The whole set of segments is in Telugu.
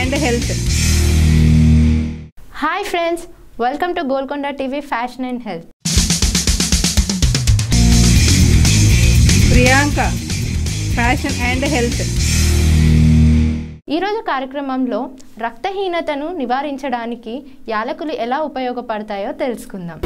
and health hi friends welcome to Golconda TV fashion and health Priyanka fashion and health ఈరోజు కార్యక్రమంలో రక్తహీనతను నివారించడానికి యాలకులు ఎలా ఉపయోగపడతాయో తెలుసుకుందాం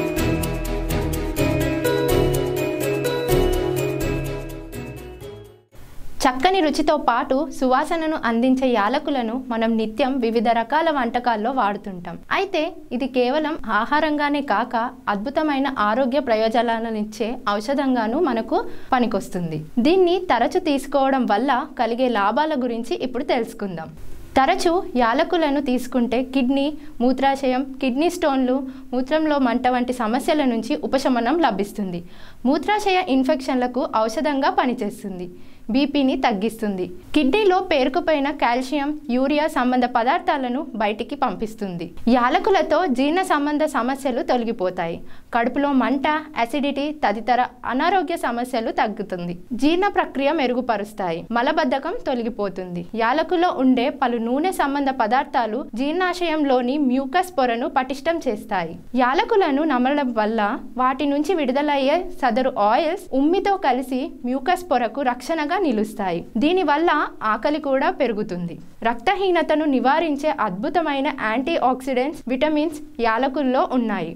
చక్కని రుచితో పాటు సువాసనను అందించే యాలకులను మనం నిత్యం వివిధ రకాల వంటకాల్లో వాడుతుంటాం అయితే ఇది కేవలం ఆహారంగానే కాక అద్భుతమైన ఆరోగ్య ప్రయోజనాలను ఇచ్చే ఔషధంగాను మనకు పనికొస్తుంది దీన్ని తరచు తీసుకోవడం వల్ల కలిగే లాభాల గురించి ఇప్పుడు తెలుసుకుందాం తరచు యాలకులను తీసుకుంటే కిడ్నీ మూత్రాశయం కిడ్నీ స్టోన్లు మూత్రంలో మంట వంటి సమస్యల నుంచి ఉపశమనం లభిస్తుంది మూత్రాశయ ఇన్ఫెక్షన్లకు ఔషధంగా పనిచేస్తుంది బీపీని తగ్గిస్తుంది కిడ్నీలో పేరుకుపోయిన కాల్షియం యూరియా సంబంధ పదార్థాలను బయటికి పంపిస్తుంది యాలకులతో జీర్ణ సంబంధ సమస్యలు తొలగిపోతాయి కడుపులో మంట అసిడిటీ తదితర అనారోగ్య సమస్యలు తగ్గుతుంది జీర్ణ ప్రక్రియ మెరుగుపరుస్తాయి మలబద్ధకం తొలగిపోతుంది యాలకులో ఉండే పలు నూనె సంబంధ పదార్థాలు జీర్ణాశయంలోని మ్యూకస్ పొరను పటిష్టం చేస్తాయి యాలకులను నమలడం వల్ల వాటి నుంచి విడుదలయ్యే సదరు ఆయిల్స్ ఉమ్మితో కలిసి మ్యూకస్ పొరకు రక్షణగా నిలుస్తాయి దీనివల్ల ఆకలి కూడా పెరుగుతుంది రక్తహీనతను నివారించే అద్భుతమైన యాంటీ ఆక్సిడెంట్స్ విటమిన్స్ యాలకుల్లో ఉన్నాయి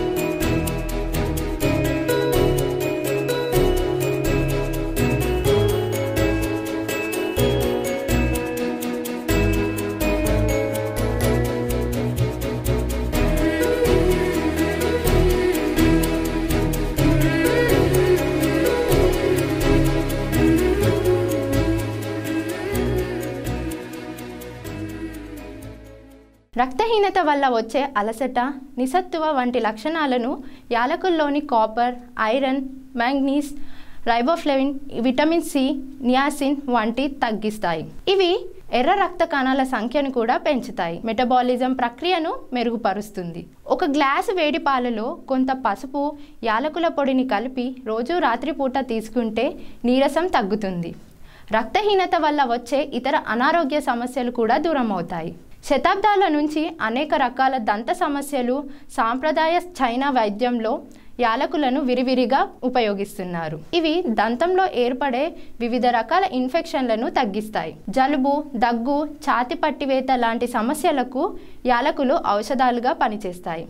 రక్తహీనత వల్ల వచ్చే అలసట నిస్సత్తువ వంటి లక్షణాలను యాలకుల్లోని copper iron manganese riboflavin vitamin C niacin వంటి తగ్గిస్తాయి ఇవి ఎర్ర రక్త కణాల సంఖ్యను కూడా పెంచుతాయి మెటబాలిజం ప్రక్రియను మెరుగుపరుస్తుంది ఒక గ్లాసు వేడి పాలలో కొంత పసుపు యాలకుల పొడిని కలిపి రోజు రాత్రిపూట తీసుకుంటే నీరసం తగ్గుతుంది రక్తహీనత వల్ల వచ్చే ఇతర అనారోగ్య సమస్యలు కూడా దూరం అవుతాయి శతాబ్దాల నుంచి అనేక రకాల దంత సమస్యలు సాంప్రదాయ చైనా వైద్యంలో యాలకులను విరివిరిగా ఉపయోగిస్తున్నారు ఇవి దంతంలో ఏర్పడే వివిధ రకాల ఇన్ఫెక్షన్లను తగ్గిస్తాయి జలుబు దగ్గు ఛాతి పట్టివేత లాంటి సమస్యలకు యాలకులు ఔషధాలుగా పనిచేస్తాయి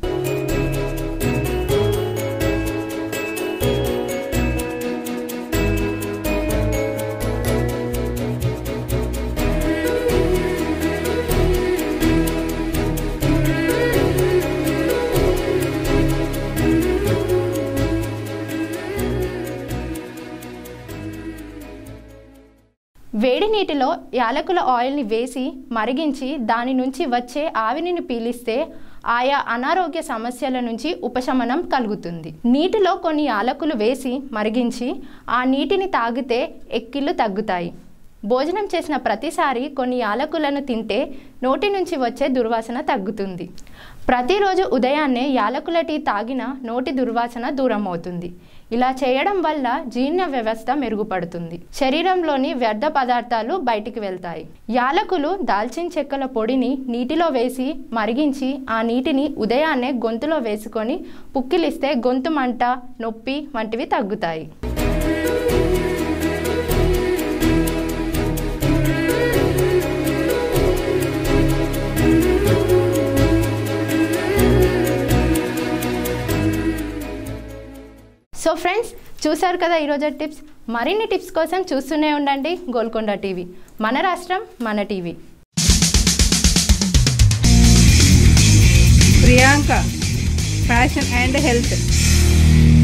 వేడి నీటిలో యాలకుల ఆయిల్ని వేసి మరిగించి దాని నుంచి వచ్చే ఆవిరిని పీలిస్తే ఆయా అనారోగ్య సమస్యల నుంచి ఉపశమనం కలుగుతుంది నీటిలో కొన్ని యాలకులు వేసి మరిగించి ఆ నీటిని తాగితే ఎక్కిళ్ళు తగ్గుతాయి భోజనం చేసిన ప్రతిసారి కొన్ని యాలకులను తింటే నోటి నుంచి వచ్చే దుర్వాసన తగ్గుతుంది ప్రతిరోజు ఉదయాన్నే యాలకుల టీ తాగిన నోటి దుర్వాసన దూరం అవుతుంది ఇలా చేయడం వల్ల జీర్ణ వ్యవస్థ మెరుగుపడుతుంది శరీరంలోని వ్యర్థ పదార్థాలు బయటికి వెళ్తాయి యాలకులు దాల్చిన చెక్కల పొడిని నీటిలో వేసి మరిగించి ఆ నీటిని ఉదయాన్నే గొంతులో వేసుకొని పుక్కిలిస్తే గొంతు మంట నొప్పి వంటివి తగ్గుతాయి సో ఫ్రెండ్స్ చూసారు కదా ఈరోజు టిప్స్ మరిన్ని టిప్స్ కోసం చూస్తూనే ఉండండి గోల్కొండ టీవీ మన రాష్ట్రం మన TV Priyanka fashion and health